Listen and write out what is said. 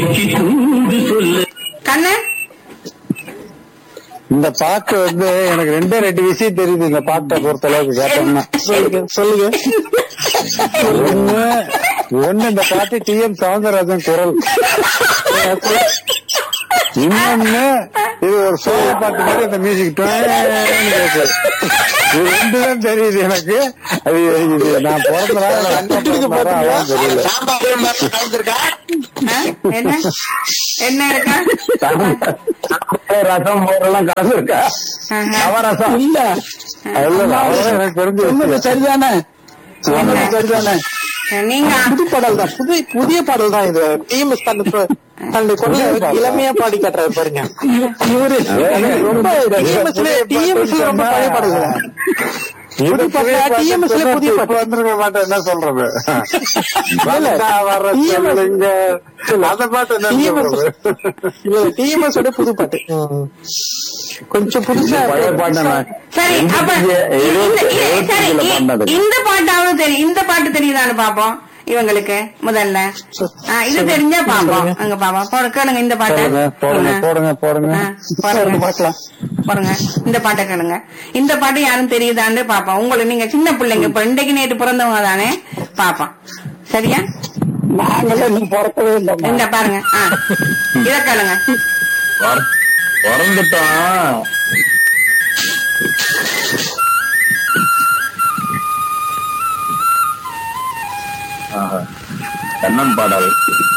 கண்ணு இந்த பாட்டு வந்து எனக்கு ரெண்டே ரெண்டு விஷயம் தெரியுது இந்த பாட்டை பொறுத்த அளவுக்கு கேட்டோம்னா சொல்லுங்க சொல்லுங்க ஒண்ணு ஒண்ணு இந்த பாட்டு டி எம் சவுந்தரராஜன் குரல் இன்னொன்னு இது ஒரு சோக பாட்டு மாதிரி அந்த மியூசிக் கேட்கு இது ரெண்டு தான் தெரியுது எனக்கு அது இது நான் பிறந்தனால அதான் தெரியல ஆ? என்ன என்ன இருக்கா ரசம் மோரெல்லாம் கலந்து இருக்கா ஆஹா. நவரசம் இல்ல அவ்வளவுதான் எனக்கு தெரிஞ்சு சொன்னது சரிதானே சொன்னது சரிதானே நீங்க புது பாடல் தான் புது புதிய பாடல் தான் இது டிஎம்எஸ் தன்னுடைய தன்னுடைய குரலை இளமையா பாடி காட்டுறாரு பாருங்க இவரு ரொம்ப டிஎம்எஸ்ல டிஎம்எஸ்ல ரொம்ப பழைய பாடல்கள் புது பாட்டு டிஎம்எஸ்ல புதிய பாட்டு வந்திருக்க மாட்டேன் என்ன சொல்றது இல்ல. வந்தா வர சொல்லுங்க அந்த பாட்டு என்ன சொல்றது இல்ல டிஎம்எஸ் ஓட புது பாட்டு கொஞ்சம் புதுசா பழைய பாட்டு நான் சரி அப்ப எழுபத்தி- இந்த- எழுபத்தி- இந்த- சரி, எழுபத்தஞ்சுல இ- பாடினது. இந்த பாட்டாவது தெரியும் இந்த பாட்டு தெரியுதான்னு பாப்போம் இவங்களுக்கு முதல்ல ஆ, இது தெரிஞ்சா பாப்போம் அங்க பாப்போம் போட கேளுங்க இந்த பாட்டை போடுங்க போடுங்க ஆ. போடுங்க போடுங்க ஆ, பாருங்க பார்க்கலாம் பாருங்க இந்த பாட்டை கேளுங்க இந்த பாட்டு யாரும் தெரியுதான்னு பாப்போம் உங்களுக்கு நீங்க சின்ன பிள்ளைங்க இப்ப இன்றைக்கு நேற்று பிறந்தவங்க தானே பாப்போம் சரியா நாங்களே இன்னும் பிறக்கவே இல்லை இந்த பாருங்க ஆ இத கேளுங்க பிறந்துட்டோம் கண்ணன் பாடல்